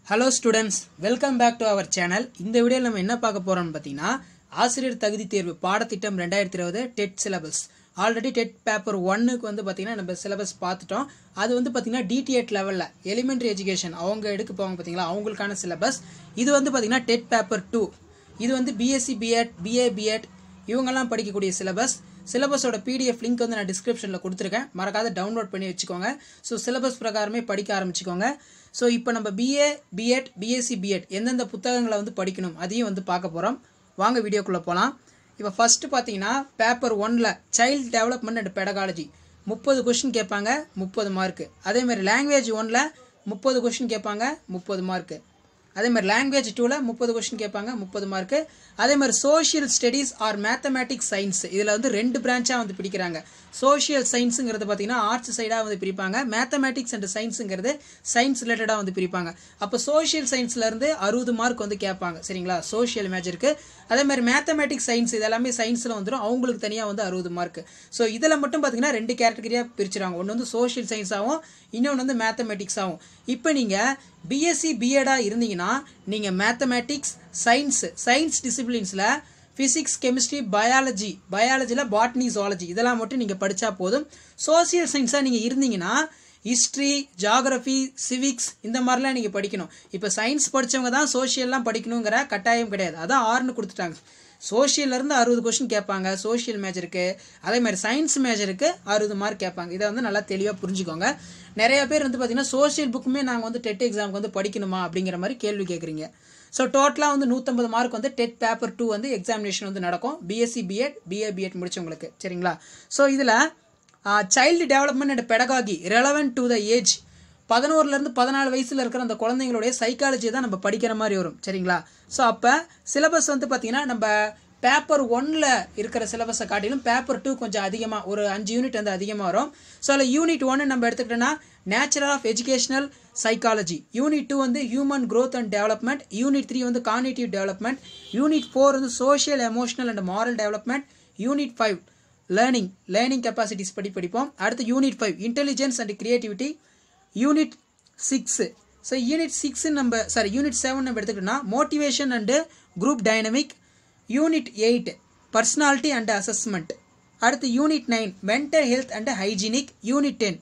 hello students welcome back to our channel இந்த வீடியோவில் நம்ம என்ன பார்க்க போறோம்னு பார்த்தீங்கன்னா ஆசிரியர் தகுதி தேர்வு பாடத்திட்டம் ரெண்டாயிரத்தி இருபது TET syllabus already TET paper ஒன்னுக்கு வந்து பார்த்தீங்கன்னா நம்ம சிலபஸ் பார்த்துட்டோம் அது வந்து பார்த்தீங்கன்னா டிடிஎட் லெவலில் எலிமெண்ட்ரி எஜுகேஷன் அவங்க எடுக்க போவாங்க பார்த்தீங்களா அவங்களுக்கான சிலபஸ் இது வந்து பார்த்தீங்கன்னா டெட் பேப்பர் டூ இது வந்து பிஎஸ்சி பிஎட் பிஏ பிஎட் இவங்கெல்லாம் படிக்கக்கூடிய சிலபஸ் சிலபஸோட பிடிஎஃப் லிங்க் வந்து நான் டிஸ்கிரிப்ஷனில் கொடுத்துருக்கேன் மறக்காத டவுன்லோட் பண்ணி வச்சுக்கோங்க ஸோ சிலபஸ் பிரகாரமே படிக்க ஆரம்பிச்சுக்கோங்க ஸோ இப்போ நம்ம பிஏ பிஎட் பிஎஸ்சி பிஎட் எந்தெந்த புத்தகங்களை வந்து படிக்கணும் அதையும் வந்து பார்க்க போகிறோம் வாங்க வீடியோக்குள்ளே போகலாம் இப்போ ஃபஸ்ட்டு பார்த்தீங்கன்னா பேப்பர் ஒனில் சைல்டு டெவலப்மெண்ட் அண்ட் பெடகாலஜி முப்பது கொஷின் கேட்பாங்க முப்பது மார்க்கு அதேமாதிரி லாங்குவேஜ் ஒனில் முப்பது கொஷின் கேட்பாங்க முப்பது மார்க்கு அதே மாதிரி லாங்குவேஜ் டூவில் முப்பது கொஸ்டின் கேட்பாங்க முப்பது மார்க்கு அதே மாதிரி social studies or mathematics science இதில் வந்து ரெண்டு பிரான்ச்சாக வந்து பிரிக்கிறாங்க சோஷியல் சயின்ஸுங்கிறது பார்த்தீங்கன்னா ஆர்ட்ஸ் சைடாக வந்து பிரிப்பாங்க மேத்தமேட்டிக்ஸ் அண்ட் சயின்ஸுங்கிறது சயின்ஸ் ரிலேட்டடாக வந்து பிரிப்பாங்க அப்போ சோஷியல் சயின்ஸ்லேருந்து அறுபது மார்க் வந்து கேட்பாங்க சரிங்களா சோஷியல் மேஜருக்கு அதே மாதிரி மேத்தமேட்டிக்ஸ் சயின்ஸ் இது எல்லாமே சயின்ஸில் வந்துடும் அவங்களுக்கு தனியாக வந்து அறுபது மார்க் ஸோ இதில் மட்டும் பார்த்தீங்கன்னா ரெண்டு கேட்டகரியாக பிரிச்சுறாங்க ஒன்று வந்து சோஷியல் சயின்ஸாகவும் இன்னொன்று வந்து மேத்தமேட்டிக்ஸாகவும் இப்போ நீங்கள் பிஎஸ்சி பிஎடாக இருந்தீங்கன்னா நீங்கள் மேத்தமேட்டிக்ஸ் சயின்ஸ் சயின்ஸ் டிசிப்ளின்ஸில் ஃபிசிக்ஸ் கெமிஸ்ட்ரி பயாலஜி பயாலஜியில் பாட்னி ஜுவாலஜி இதெல்லாம் மட்டும் நீங்கள் படித்தா போதும் சோசியல் சயின்ஸாக நீங்கள் இருந்தீங்கன்னா ஹிஸ்ட்ரி ஜாகிரஃபி சிவிக்ஸ் இந்த மாதிரிலாம் நீங்கள் படிக்கணும் இப்போ சயின்ஸ் படித்தவங்க தான் சோஷியல்லாம் படிக்கணுங்கிற கட்டாயம் கிடையாது அதான் ஆறுன்னு கொடுத்துட்டாங்க சோஷியல்லேருந்து அறுபது கொஷின் கேட்பாங்க சோஷியல் மேஜருக்கு அதே மாதிரி சயின்ஸ் மேஜருக்கு அறுபது மார்க் கேட்பாங்க இதை வந்து நல்லா தெளிவாக புரிஞ்சுக்கோங்க நிறைய பேர் வந்து பார்த்தீங்கன்னா சோஷியல் புக்குமே நாங்கள் வந்து டெட் எக்ஸாமுக்கு வந்து படிக்கணுமா அப்படிங்கிற மாதிரி கேள்வி கேட்குறீங்க ஸோ டோட்டலாக வந்து நூற்றம்பது மார்க் வந்து டெட் பேப்பர் டூ வந்து எக்ஸாமினேஷன் வந்து நடக்கும் பிஎஸ்சி பிஎட் பிஏ பிஎட் முடிச்சவங்களுக்கு சரிங்களா ஸோ இதில் child development and pedagogy relevant to the age பதினோருலேருந்து பதினாலு வயசில் இருக்கிற அந்த குழந்தைங்களுடைய சைக்காலஜி தான் நம்ம படிக்கிற மாதிரி வரும் சரிங்களா ஸோ அப்போ சிலபஸ் வந்து பார்த்திங்கன்னா நம்ம பேப்பர் ஒன்னில் இருக்கிற சிலபஸை காட்டிலும் பேப்பர் டூ கொஞ்சம் அதிகமாக ஒரு அஞ்சு யூனிட் வந்து அதிகமாக வரும் ஸோ அதில் யூனிட் ஒன்று நம்ம எடுத்துக்கிட்டோன்னா natural of educational psychology unit two வந்து human growth and development unit three வந்து காக்னிட்டிவ் டெவலப்மெண்ட் யூனிட் ஃபோர் வந்து social emotional and moral development unit five learning learning capacities படி படிப்போம் அடுத்து unit five intelligence and creativity unit six so unit six நம்ம sorry unit seven நம்ம எடுத்துக்கிட்டோம்னா motivation and group dynamic unit eight personality and assessment அடுத்து unit nine mental health and hygienic unit ten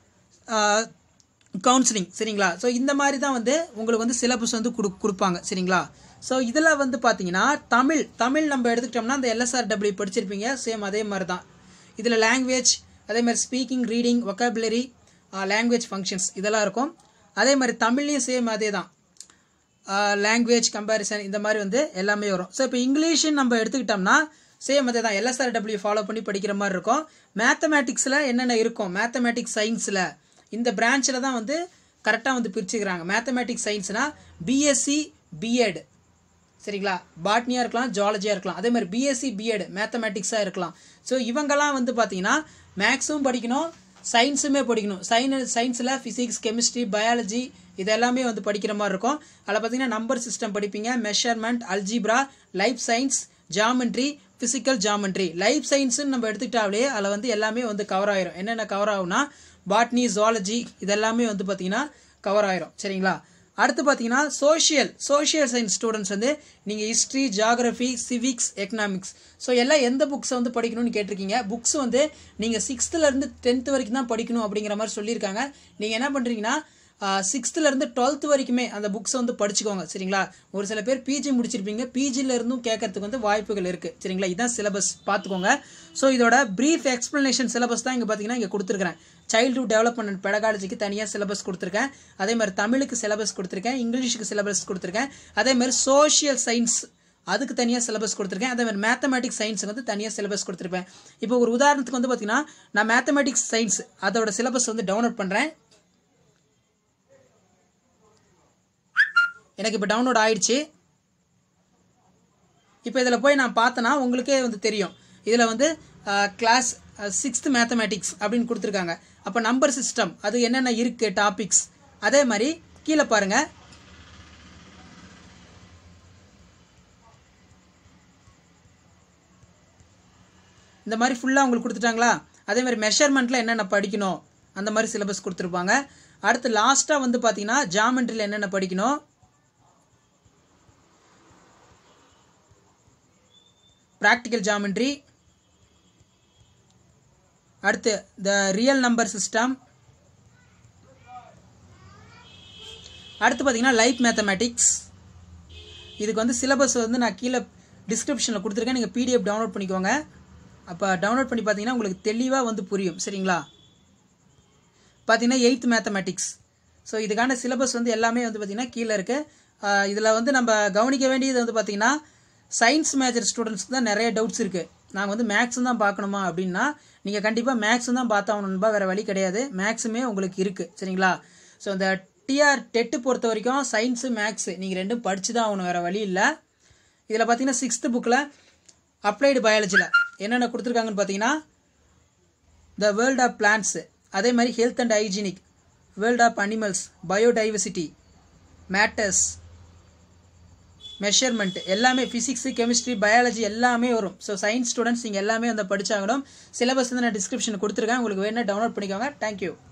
counselling சரிங்களா so இந்த மாதிரி தான் வந்து உங்களுக்கு வந்து சிலபஸ் வந்து கொடு கொடுப்பாங்க சரிங்களா ஸோ இதில் வந்து பார்த்தீங்கன்னா தமிழ் தமிழ் நம்ம எடுத்துக்கிட்டோம்னா அந்த எல்எஸ்ஆர்டபிள்யூ படிச்சிருப்பீங்க சேம் அதே மாதிரி தான் இதில் லாங்குவேஜ் அதே மாதிரி speaking reading vocabulary language functions இதெல்லாம் இருக்கும் அதே மாதிரி தமிழ்லேயும் சேம் அதே தான் லாங்குவேஜ் கம்பேரிசன் இந்த மாதிரி வந்து எல்லாமே வரும் ஸோ இப்போ இங்கிலீஷுன்னு நம்ம எடுத்துக்கிட்டோம்னா சேம் அதே தான் எல்எஸ்ஆர்டபிள்யூ ஃபாலோ பண்ணி படிக்கிற மாதிரி இருக்கும் மேத்தமேட்டிக்ஸில் என்னென்ன இருக்கும் மேத்தமேட்டிக்ஸ் சயின்ஸில் இந்த பிரான்ச்சில் தான் வந்து கரெக்டாக வந்து பிரிச்சுக்கிறாங்க மேத்தமேட்டிக்ஸ் சயின்ஸ்னால் பிஎஸ்சி பிஎட் சரிங்களா பாட்னியாக இருக்கலாம் ஜாலஜியாக இருக்கலாம் அதே மாதிரி பிஎஸ்சி பிஎட் மேத்தமேட்டிக்ஸாக இருக்கலாம் ஸோ இவங்கெல்லாம் வந்து பார்த்தீங்கன்னா மேக்ஸும் படிக்கணும் சயின்ஸுமே படிக்கணும் சயின் சயின்ஸில் ஃபிசிக்ஸ் கெமிஸ்ட்ரி பயாலஜி இது எல்லாமே வந்து படிக்கிற மாதிரி இருக்கும் அதில் பார்த்தீங்கன்னா நம்பர் சிஸ்டம் படிப்பீங்க measurement algebra life science geometry physical geometry life சயின்ஸ்னு நம்ம எடுத்துக்கிட்டாலே அதில் வந்து எல்லாமே வந்து கவர் ஆயிரும் என்னென்ன கவர் ஆகும்னா பாட்னி ஜுவாலஜி இதெல்லாமே வந்து பார்த்தீங்கன்னா கவர் ஆயிரும் சரிங்களா அடுத்து பார்த்தீங்கன்னா சோஷியல் சோஷியல் சயின்ஸ் ஸ்டூடெண்ட்ஸ் வந்து நீங்கள் history geography civics economics so எல்லாம் எந்த புக்ஸை வந்து படிக்கணும்னு கேட்டிருக்கீங்க புக்ஸ் வந்து நீங்கள் சிக்ஸ்த்துலேருந்து டென்த்து வரைக்கும் தான் படிக்கணும் அப்படிங்கிற மாதிரி சொல்லியிருக்காங்க நீங்கள் என்ன பண்ணுறீங்கன்னா சிக்ஸ்த்துலேருந்து டுவெல்த் வரைக்குமே அந்த புக்ஸை வந்து படிச்சுக்கோங்க சரிங்களா ஒரு சில பேர் பிஜி முடிச்சிருப்பீங்க பிஜியில் இருந்தும் கேட்கறதுக்கு வந்து வாய்ப்புகள் இருக்குது சரிங்களா இதுதான் சிலபஸ் பார்த்துக்கோங்க ஸோ இதோட ப்ரீஃப் எக்ஸ்ப்ளனேஷன் சிலபஸ் தான் இங்கே பார்த்தீங்கன்னா இங்கே கொடுத்துருக்கிறேன் சைல்டுஹுட் டெவலப்மெண்ட் அண்ட் பெடகாலஜிக்கு தனியாக சிலபஸ் கொடுத்துருக்கேன் அதே மாதிரி தமிழுக்கு சிலபஸ் கொடுத்துருக்கேன் இங்கிலீஷுக்கு சிலபஸ் கொடுத்துருக்கேன் அதே மாதிரி சோஷியல் சயின்ஸ் அதுக்கு தனியாக சிலபஸ் கொடுத்துருக்கேன் அதே மாதிரி மேத்தமெட்டிக்ஸ் சயின்ஸுக்கு வந்து தனியாக சிலபஸ் கொடுத்துருப்பேன் இப்போ ஒரு உதாரணத்துக்கு வந்து பார்த்தீங்கன்னா நான் மேத்தமெட்டிக்ஸ் சயின்ஸ் அதோட சிலபஸ் வந்து டவுன்லோட் பண்ணுறேன் எனக்கு இப்போ டவுன்லோட் ஆயிடுச்சு இப்போ இதில் போய் நான் பார்த்தேன்னா உங்களுக்கே வந்து தெரியும் இதில் வந்து கிளாஸ் சிக்ஸ்த் மேத்தமேட்டிக்ஸ் அப்படின்னு கொடுத்துருக்காங்க அப்போ நம்பர் சிஸ்டம் அது என்னென்ன இருக்குது டாபிக்ஸ் அதே மாதிரி கீழே பாருங்கள் இந்த மாதிரி ஃபுல்லாக உங்களுக்கு கொடுத்துட்டாங்களா அதே மாதிரி மெஷர்மெண்ட்டில் என்னென்ன படிக்கணும் அந்த மாதிரி சிலபஸ் கொடுத்துருப்பாங்க அடுத்து லாஸ்ட்டாக வந்து பார்த்தீங்கன்னா ஜாமெண்ட்ரியில் என்னென்ன படிக்கணும் ப்ராக்டிக்கல் ஜாமெண்ட்ரி அடுத்து த ரியல் நம்பர் சிஸ்டம் அடுத்து பார்த்தீங்கன்னா லைஃப் மேத்தமேட்டிக்ஸ் இதுக்கு வந்து சிலபஸ் வந்து நான் கீழே டிஸ்கிரிப்ஷனில் கொடுத்துருக்கேன் நீங்கள் பிடிஎஃப் டவுன்லோட் பண்ணிக்கோங்க அப்போ டவுன்லோட் பண்ணி பார்த்தீங்கன்னா உங்களுக்கு தெளிவாக வந்து புரியும் சரிங்களா பார்த்தீங்கன்னா எயித் மேத்தமேட்டிக்ஸ் ஸோ இதுக்கான சிலபஸ் வந்து எல்லாமே வந்து பார்த்திங்கன்னா கீழே இருக்குது இதில் வந்து நம்ம கவனிக்க வேண்டியது வந்து பார்த்திங்கன்னா சயின்ஸ் மேஜர் ஸ்டூடெண்ட்ஸ்க்கு தான் நிறைய டவுட்ஸ் இருக்குது நாங்கள் வந்து மேக்ஸும் தான் பார்க்கணுமா அப்படின்னா நீங்கள் கண்டிப்பாக மேக்ஸும் தான் பார்த்தாகணும்பா வேறு வழி கிடையாது மேக்ஸுமே உங்களுக்கு இருக்குது சரிங்களா ஸோ இந்த டிஆர் டெட்டு பொறுத்த வரைக்கும் சயின்ஸு மேக்ஸு நீங்கள் ரெண்டும் படித்து தான் ஆகணும் வேறு வழி இல்லை இதில் பார்த்தீங்கன்னா சிக்ஸ்த்து புக்கில் அப்ளைடு பயாலஜியில் என்னென்ன கொடுத்துருக்காங்கன்னு பார்த்தீங்கன்னா த வேர்ல்ட் ஆஃப் பிளான்ட்ஸு அதே மாதிரி health and hygienic world of animals biodiversity matters measurement எல்லாமே ஃபிசிக்ஸு கெமிஸ்ட்ரி பயாலஜி எல்லாமே வரும் ஸோ சயின்ஸ் ஸ்டூடெண்ட்ஸ் நீங்கள் எல்லாமே வந்து படிச்சாகணும் சிலபஸ் வந்து நான் டிஸ்கிரிப்ஷன் கொடுத்துருக்கேன் உங்களுக்கு வேணால் டவுன்லோட் பண்ணிக்கோங்க தேங்க்யூ